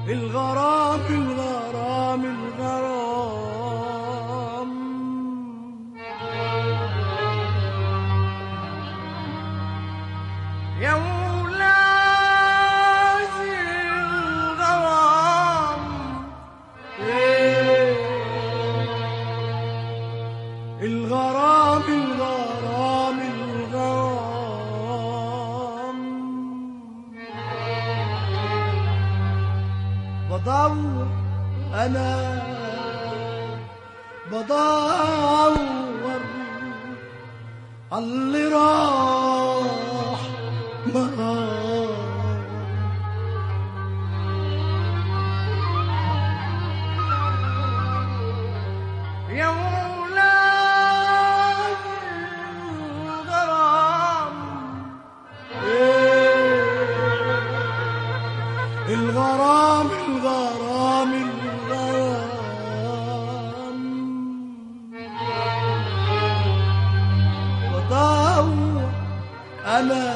الغرام الغرام الغرام يا ولادي الغرام إيه الغرام الغرام الغرام بدور انا بدور اللي راح ما يا ولاد الغرام إيه الغرام الغرام الغرام بدور انا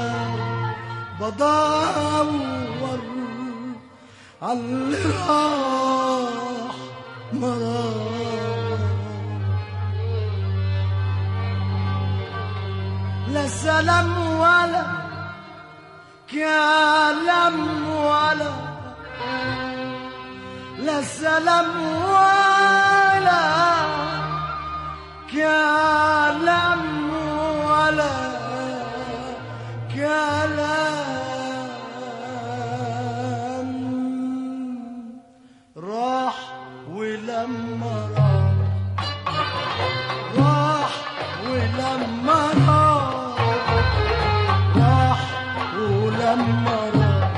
بدور على اللي راح ما راح لا سلام ولا كلام ولا لا سلام ولا كلام ولا كلام راح ولما راح راح ولما راح راح ولما راح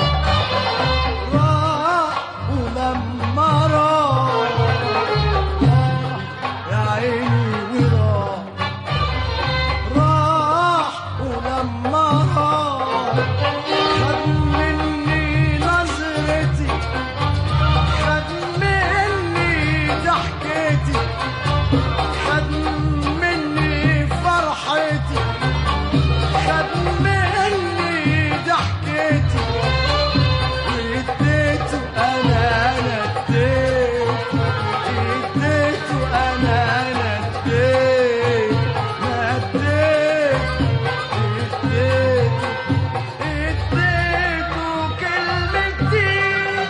راح ولما راح راح يا عيني وراح راح ولما راح خد مني نظرتي خد مني ضحكتي خد مني فرحتي خد مني ضحكتي واديته انا انا اديته اديته انا انا اديته ما اديته اديته اديته كلمتين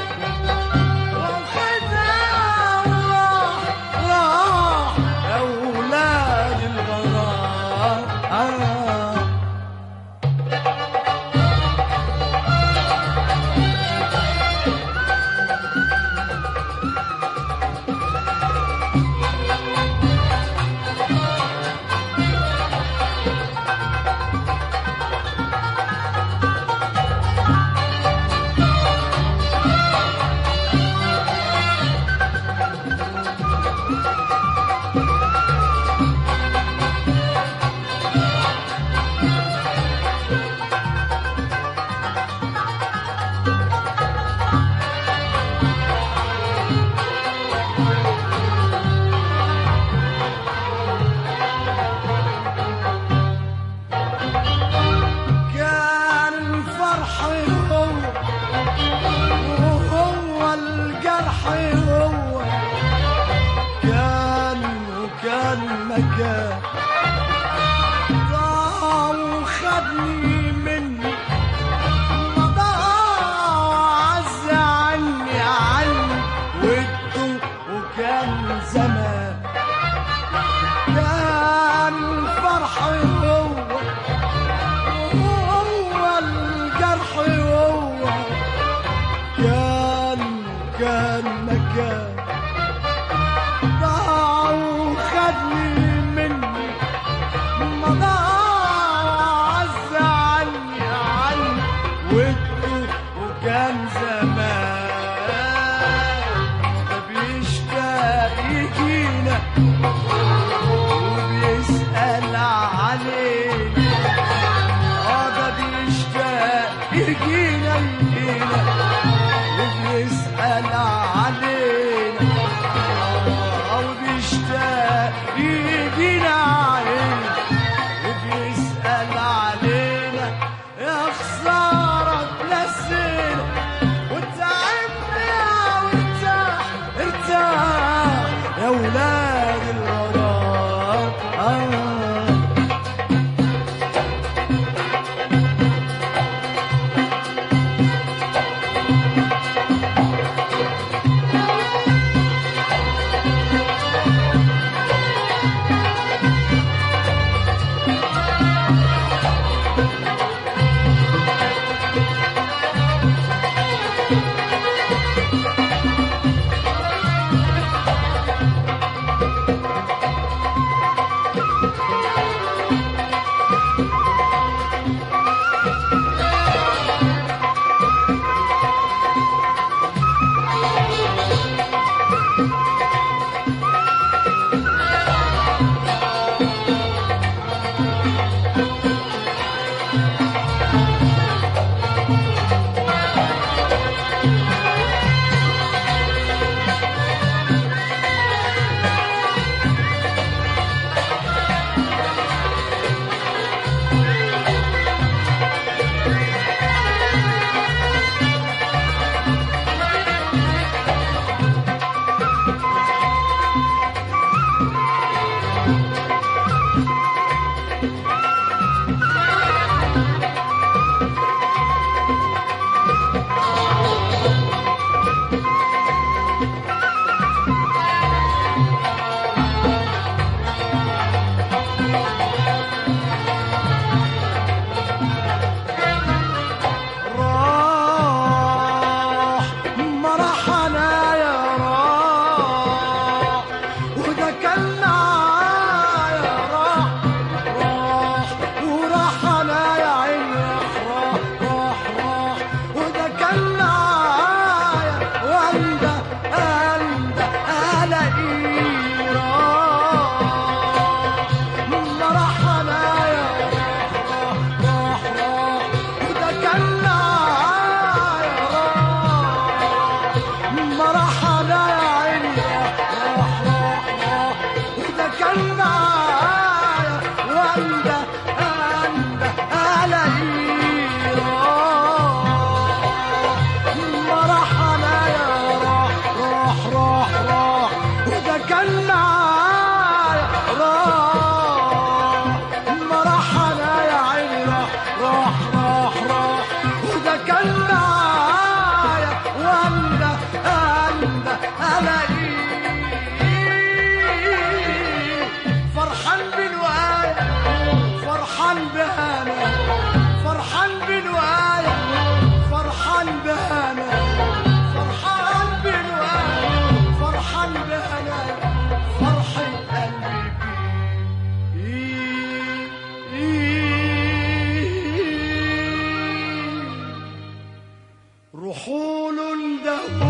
واخدها وراح راح اولاد الغرام آه كان الفرح هو وهو الجرح هو كان وكان مكان ضاع وخدني مني ما ضاع وعز عني عني وده وكان زمان كان الفرح هو هو الجرح هو كان كان مكان ضاع وخدني مني ما ضاع عز عني عني وده وكان زمان ده بيشتاق يجينا وبيسأل علينا اه ده بيشتاق يجينا يجينا وبيسأل علينا كان معايا وانده انده الاقيه ما راح عليا راح راح راح راح وده كان معايا راح ما راح عليا عيني راح راح راح راح وده كان معايا وانده انده الاقيه فرحان بالوقاية فرحان بهنا فرحان بالوقاية فرحان بهنا فرحان بالوقاية فرحان بهنا فرحة قلبي بيه رحول دهور